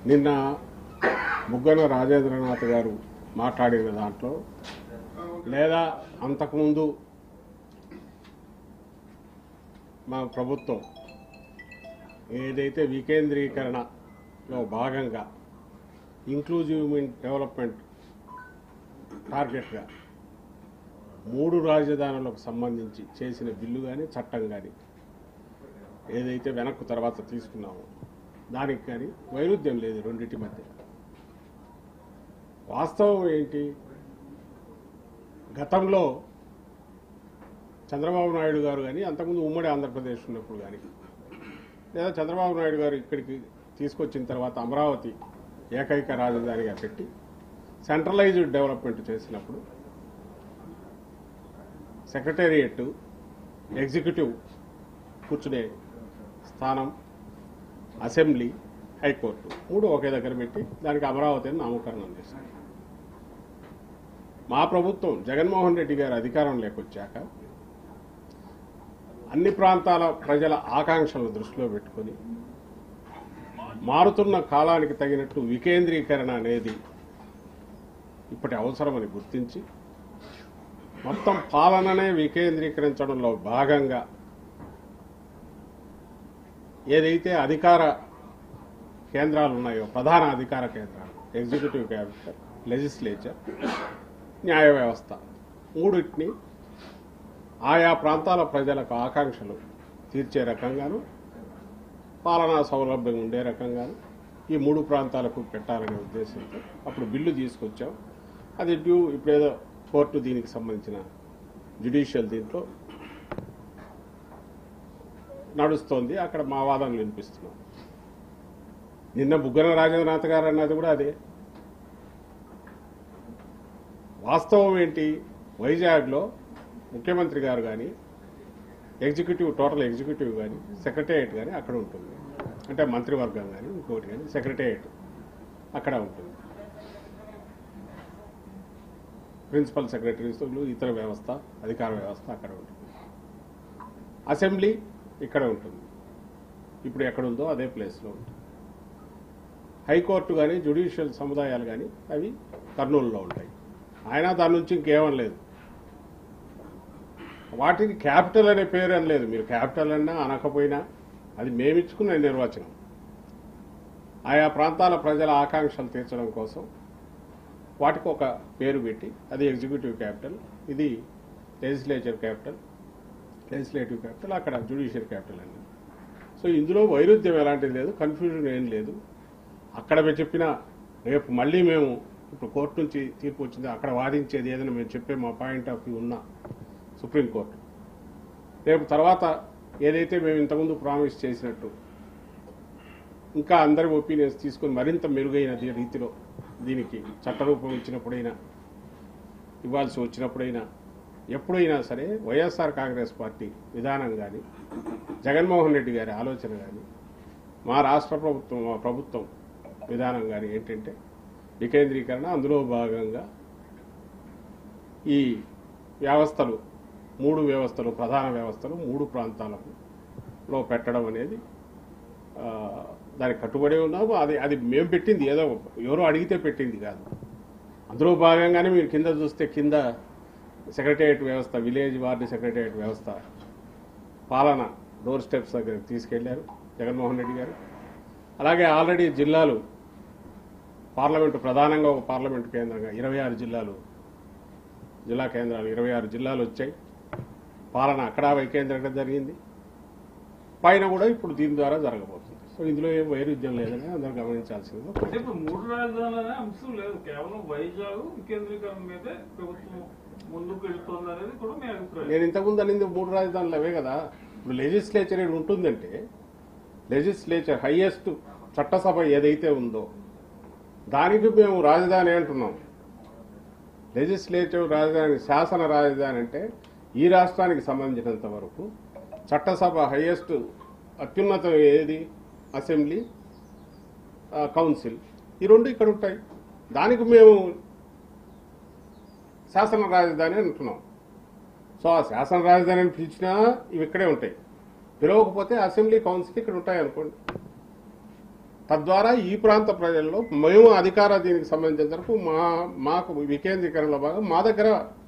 నిన్న ముగ్గన రాజేంద్రనాథ్ గారు మాట్లాడిన దాంట్లో లేదా అంతకుముందు మా ప్రభుత్వం ఏదైతే వికేంద్రీకరణలో భాగంగా ఇంక్లూజివ్ డెవలప్మెంట్ టార్గెట్గా మూడు రాజధానులకు సంబంధించి చేసిన బిల్లు కానీ చట్టం కానీ ఏదైతే వెనక్కు తర్వాత తీసుకున్నామో దానికి కానీ వైరుధ్యం లేదు రెండింటి మధ్య వాస్తవం ఏంటి గతంలో చంద్రబాబు నాయుడు గారు కానీ అంతకుముందు ఉమ్మడి ఆంధ్రప్రదేశ్ ఉన్నప్పుడు కానీ లేదా చంద్రబాబు నాయుడు గారు ఇక్కడికి తీసుకొచ్చిన తర్వాత అమరావతి ఏకైక రాజధానిగా పెట్టి సెంట్రలైజ్డ్ డెవలప్మెంట్ చేసినప్పుడు సెక్రటేరియట్ ఎగ్జిక్యూటివ్ కూర్చునే స్థానం అసెంబ్లీ హైకోర్టు మూడు ఒకే దగ్గర పెట్టి దానికి అమరావతి అని నామకరణం చేశారు మా ప్రభుత్వం జగన్మోహన్ రెడ్డి గారు అధికారం లేకొచ్చాక అన్ని ప్రాంతాల ప్రజల ఆకాంక్షలను దృష్టిలో పెట్టుకొని మారుతున్న కాలానికి తగినట్టు వికేంద్రీకరణ అనేది ఇప్పటి అవసరమని గుర్తించి మొత్తం పాలననే వికేంద్రీకరించడంలో భాగంగా ఏదైతే అధికార కేంద్రాలు ఉన్నాయో ప్రధాన అధికార కేంద్రాలు ఎగ్జిక్యూటివ్ క్యాపిటల్ లెజిస్లేచర్ న్యాయ వ్యవస్థ మూడింటిని ఆయా ప్రాంతాల ప్రజలకు ఆకాంక్షలు తీర్చే రకంగాను పాలనా సౌలభ్యం ఉండే రకంగాను ఈ మూడు ప్రాంతాలకు పెట్టాలనే ఉద్దేశంతో అప్పుడు బిల్లు తీసుకొచ్చాం అది డ్యూ ఇప్పుడేదో కోర్టు దీనికి సంబంధించిన జ్యుడిషియల్ దీంట్లో నడుస్తోంది అక్కడ మా వాదనలు వినిపిస్తున్నాం నిన్న బుగ్గన రాజేంద్రనాథ్ గారు అన్నది కూడా అదే వాస్తవం ఏంటి వైజాగ్లో ముఖ్యమంత్రి గారు కానీ ఎగ్జిక్యూటివ్ టోటల్ ఎగ్జిక్యూటివ్ కానీ సెక్రటేరియట్ కానీ అక్కడ ఉంటుంది అంటే మంత్రివర్గం కానీ ఇంకోటి కానీ సెక్రటేరియట్ అక్కడ ఉంటుంది ప్రిన్సిపల్ సెక్రటరీస్ ఇతర వ్యవస్థ అధికార వ్యవస్థ అక్కడ ఉంటుంది అసెంబ్లీ ఇక్కడ ఉంటుంది ఇప్పుడు ఎక్కడ ఉందో అదే ప్లేస్లో ఉంటుంది హైకోర్టు కానీ జ్యుడిషియల్ సముదాయాలు కానీ అవి కర్నూలులో ఉంటాయి ఆయన దాని నుంచి ఇంకేమం లేదు వాటికి క్యాపిటల్ అనే పేరు అని లేదు మీరు క్యాపిటల్ అన్నా అనకపోయినా అది మేమిచ్చుకున్న నిర్వచనం ఆయా ప్రాంతాల ప్రజల ఆకాంక్షలు తీర్చడం కోసం వాటికి ఒక పేరు పెట్టి అది ఎగ్జిక్యూటివ్ క్యాపిటల్ ఇది లెజిస్లేచర్ క్యాపిటల్ లెజిస్లేటివ్ క్యాపిటల్ అక్కడ జ్యుడిషియల్ క్యాపిటల్ అండి సో ఇందులో వైరుధ్యం ఎలాంటిది లేదు కన్ఫ్యూజన్ ఏం లేదు అక్కడ మేము చెప్పిన రేపు మళ్ళీ మేము ఇప్పుడు కోర్టు నుంచి తీర్పు వచ్చింది అక్కడ వాదించేది ఏదైనా మేము చెప్పే మా పాయింట్ ఆఫ్ వ్యూ ఉన్న సుప్రీంకోర్టు రేపు తర్వాత ఏదైతే మేము ఇంతకుముందు ప్రామిస్ చేసినట్టు ఇంకా అందరి ఒపీనియన్స్ తీసుకొని మరింత మెరుగైన దీ- రీతిలో దీనికి చట్టరూపం ఇచ్చినప్పుడైనా ఇవ్వాల్సి వచ్చినప్పుడైనా ఎప్పుడైనా సరే వైఎస్ఆర్ కాంగ్రెస్ పార్టీ విధానం కానీ జగన్మోహన్ రెడ్డి గారి ఆలోచన కానీ మా రాష్ట్ర ప్రభుత్వం మా ప్రభుత్వం విధానం కానీ ఏంటంటే వికేంద్రీకరణ అందులో భాగంగా ఈ వ్యవస్థలు మూడు వ్యవస్థలు ప్రధాన వ్యవస్థలు మూడు ప్రాంతాలకు లో పెట్టడం అనేది ఆ, దానికి కట్టుబడి ఉన్నాము అది అది మేము పెట్టింది ఏదో ఎవరో అడిగితే పెట్టింది కాదు అందులో భాగంగానే మీరు కింద చూస్తే కింద సెక్రటేరియట్ వ్యవస్థ విలేజ్ వార్డు సెక్రటేరియట్ వ్యవస్థ పాలన డోర్ స్టెప్స్ దగ్గర తీసుకెళ్లారు జగన్మోహన్ రెడ్డి గారు అలాగే ఆల్రెడీ జిల్లాలు పార్లమెంటు ప్రధానంగా ఒక పార్లమెంటు కేంద్రంగా ఇరవై ఆరు జిల్లాలు జిల్లా కేంద్రాలు ఇరవై ఆరు జిల్లాలు వచ్చాయి పాలన అక్కడ వైకేంద్రంగా జరిగింది పైన కూడా ఇప్పుడు దీని ద్వారా జరగబోతుంది సో ఇందులో ఏం వైరుధ్యం లేదని అందరూ గమనించాల్సింది అంటే ఇప్పుడు మూడు రాజధానులనే అంశం లేదు కేవలం వైజాగ్ వికేంద్రీకరణ మీదే ప్రభుత్వం ముందుకు వెళ్తుంది అనేది కూడా మీ అభిప్రాయం నేను ఇంతకుముందు అనింది మూడు రాజధానులు అవే కదా ఇప్పుడు లెజిస్లేచర్ ఏది ఉంటుందంటే లెజిస్లేచర్ హైయెస్ట్ చట్టసభ ఏదైతే ఉందో దానికి మేము రాజధాని అంటున్నాం లెజిస్లేటివ్ రాజధాని శాసన రాజధాని అంటే ఈ రాష్ట్రానికి సంబంధించినంత వరకు చట్టసభ హైయెస్ట్ అత్యున్నతం ఏది అసెంబ్లీ ఆ, కౌన్సిల్ ఈ రెండు ఇక్కడ ఉంటాయి దానికి మేము శాసన రాజధాని అంటున్నాం సో ఆ శాసన రాజధాని అని పిలిచినా ఇవి ఇక్కడే ఉంటాయి పిలవకపోతే అసెంబ్లీ కౌన్సిల్ ఇక్కడ ఉంటాయి అనుకోండి తద్వారా ఈ ప్రాంత ప్రజల్లో మేము అధికార దీనికి సంబంధించిన వరకు మా మాకు వికేంద్రీకరణలో భాగం మా దగ్గర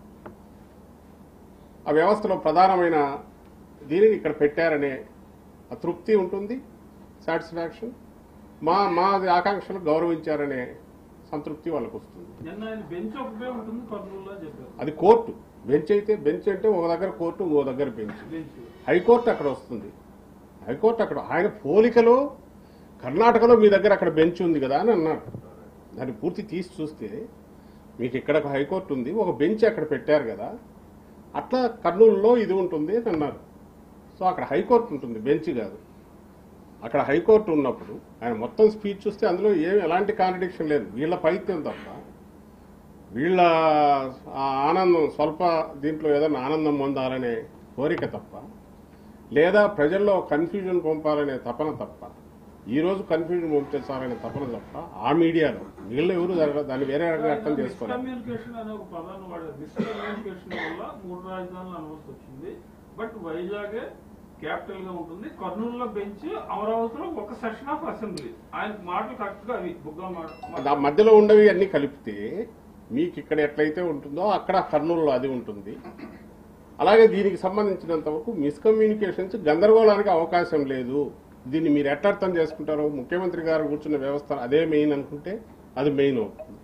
ఆ వ్యవస్థలో ప్రధానమైన దీనిని ఇక్కడ పెట్టారనే ఆ తృప్తి ఉంటుంది సాటిస్ఫాక్షన్ మా మా ఆకాంక్షలు గౌరవించారనే సంతృప్తి వాళ్ళకు వస్తుంది నిన్న ఆయన బెంచ్ ఒకటే ఉంటుంది కర్నూలులో అని చెప్పారు అది కోర్టు బెంచ్ అయితే బెంచ్ అంటే ఒక దగ్గర కోర్టు ఇంకో దగ్గర బెంచ్ బెంచ్ హైకోర్టు అక్కడ వస్తుంది హైకోర్టు అక్కడ ఆయన పోలికలో కర్ణాటకలో మీ దగ్గర అక్కడ బెంచ్ ఉంది కదా అని అన్నాడు దాన్ని పూర్తి తీసి చూస్తే మీకు ఇక్కడ ఒక హైకోర్టు ఉంది ఒక బెంచ్ అక్కడ పెట్టారు కదా అట్లా కర్నూలులో ఇది ఉంటుంది అని అన్నారు సో అక్కడ హైకోర్టు ఉంటుంది బెంచ్ కాదు అక్కడ హైకోర్టు ఉన్నప్పుడు ఆయన మొత్తం స్పీచ్ చూస్తే అందులో ఏమి ఎలాంటి కాంట్రడిక్షన్ లేదు వీళ్ళ పైత్యం తప్ప వీళ్ళ ఆ ఆనందం స్వల్ప దీంట్లో ఏదైనా ఆనందం పొందాలనే కోరిక తప్ప లేదా ప్రజల్లో కన్ఫ్యూజన్ పంపాలనే తపన తప్ప ఈ రోజు కన్ఫ్యూజన్ పంపించాలనే తపన తప్ప ఆ మీడియాలో వీళ్ళు ఎవరు దాని- దాన్ని వేరే రకంగా అర్థం చేసుకోలేదు మిస్కమ్యూనికేషన్ అనే ఒక పదాన్ని వాడారు మిస్కమ్యూనికేషన్ వల్ల మూడు రాజధానులు అనవలసి వచ్చింది బట్ వైజాగే క్యాపిటల్ గా ఉంటుంది కర్నూలులో బెంచ్ అమరావతిలో ఒక సెషన్ ఆఫ్ అసెంబ్లీ ఆయన మాటలు కరెక్ట్ గా అవి బుగ్గ మాట ఆ మధ్యలో ఉండవి అన్ని కలిపితే మీకు ఇక్కడ ఎట్లయితే ఉంటుందో అక్కడ కర్నూలులో అది ఉంటుంది అలాగే దీనికి సంబంధించినంత వరకు మిస్కమ్యూనికేషన్స్ గందరగోళానికి అవకాశం లేదు దీన్ని మీరు ఎట్లా అర్థం చేసుకుంటారో ముఖ్యమంత్రి గారు కూర్చున్న వ్యవస్థ అదే మెయిన్ అనుకుంటే అది మెయిన్ అవుతుంది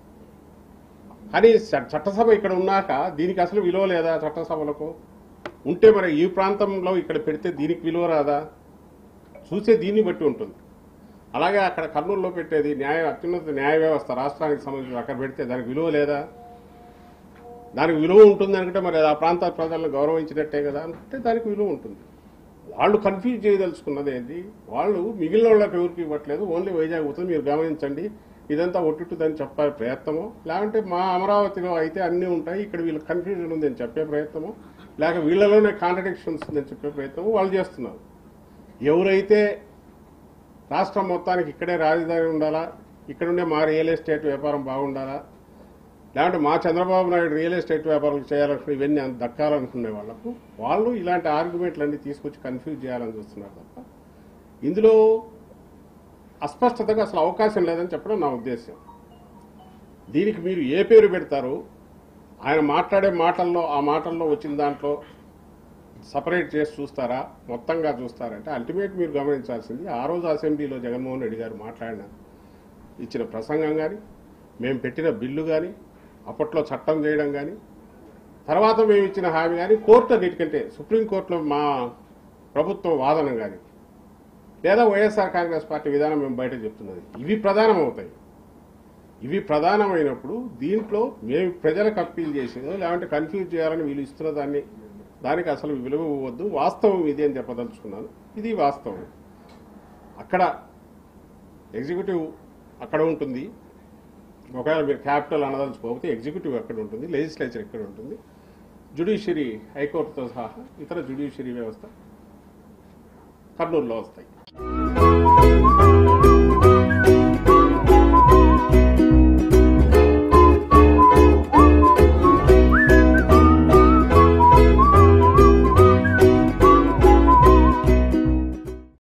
కానీ చ- చట్టసభ ఇక్కడ ఉన్నాక దీనికి అసలు విలువ లేదా చట్టసభలకు ఉంటే మరి ఈ ప్రాంతంలో ఇక్కడ పెడితే దీనికి విలువ రాదా చూసే దీన్ని బట్టి ఉంటుంది అలాగే అక్కడ కర్నూలులో పెట్టేది న్యాయ అత్యున్నత న్యాయ వ్యవస్థ రాష్ట్రానికి సంబంధించి అక్కడ పెడితే దానికి విలువ లేదా దానికి విలువ ఉంటుంది అనుకుంటే మరి ఆ ప్రాంత ప్రజలను గౌరవించినట్టే కదా అనుకుంటే దానికి విలువ ఉంటుంది వాళ్ళు కన్ఫ్యూజ్ చేయదలుచుకున్నది ఏంటి వాళ్ళు మిగిలిన వాళ్ళకి ఎవరికి ఇవ్వట్లేదు ఓన్లీ వైజాగ్ అవుతుంది మీరు గమనించండి ఇదంతా ఒట్టుదని చెప్పే ప్రయత్నమో లేకుంటే మా అమరావతిలో అయితే అన్నీ ఉంటాయి ఇక్కడ వీళ్ళకి కన్ఫ్యూజన్ ఉందని చెప్పే ప్రయత్నమో లేక వీళ్ళలోనే కాంట్రడిక్షన్స్ ఉందని చెప్పే ప్రయత్నమో వాళ్ళు చేస్తున్నారు ఎవరైతే రాష్ట్రం మొత్తానికి ఇక్కడే రాజధాని ఉండాలా ఇక్కడుండే మా రియల్ ఎస్టేట్ వ్యాపారం బాగుండాలా లేకుంటే మా చంద్రబాబు నాయుడు రియల్ ఎస్టేట్ వ్యాపారం చేయాలనుకున్న ఇవన్నీ అంత దక్కాలనుకునే వాళ్ళకు వాళ్ళు ఇలాంటి ఆర్గ్యుమెంట్లన్నీ తీసుకొచ్చి కన్ఫ్యూజ్ చేయాలని చూస్తున్నారు తప్ప ఇందులో అస్పష్టతగా అసలు అవకాశం లేదని చెప్పడం నా ఉద్దేశం దీనికి మీరు ఏ పేరు పెడతారు ఆయన మాట్లాడే మాటల్లో ఆ మాటల్లో వచ్చిన దాంట్లో సపరేట్ చేసి చూస్తారా మొత్తంగా చూస్తారంటే అల్టిమేట్ మీరు గమనించాల్సింది ఆ రోజు అసెంబ్లీలో జగన్మోహన్ రెడ్డి గారు మాట్లాడిన ఇచ్చిన ప్రసంగం కానీ మేము పెట్టిన బిల్లు కానీ అప్పట్లో చట్టం చేయడం కానీ తర్వాత మేము ఇచ్చిన హామీ కానీ కోర్టు అన్నిటికంటే సుప్రీంకోర్టులో మా ప్రభుత్వం వాదన కానీ లేదా వైఎస్ఆర్ కాంగ్రెస్ పార్టీ విధానం మేము బయట చెప్తున్నది ఇవి ప్రధానం అవుతాయి ఇవి ప్రధానమైనప్పుడు దీంట్లో మేము ప్రజలకు అప్పీల్ చేసేదో లేదంటే కన్ఫ్యూజ్ చేయాలని వీళ్ళు ఇస్తున్న దాన్ని దానికి అసలు విలువ ఇవ్వద్దు వాస్తవం ఇది అని చెప్పదలుచుకున్నాను ఇది వాస్తవం అక్కడ ఎగ్జిక్యూటివ్ అక్కడ ఉంటుంది ఒకవేళ మీరు క్యాపిటల్ అనదలుచుకోకపోతే ఎగ్జిక్యూటివ్ ఎక్కడ ఉంటుంది లెజిస్లేచర్ ఎక్కడ ఉంటుంది జుడిషియరీ హైకోర్టుతో సహా ఇతర జుడిషియరీ వ్యవస్థ కర్నూలులో వస్తాయి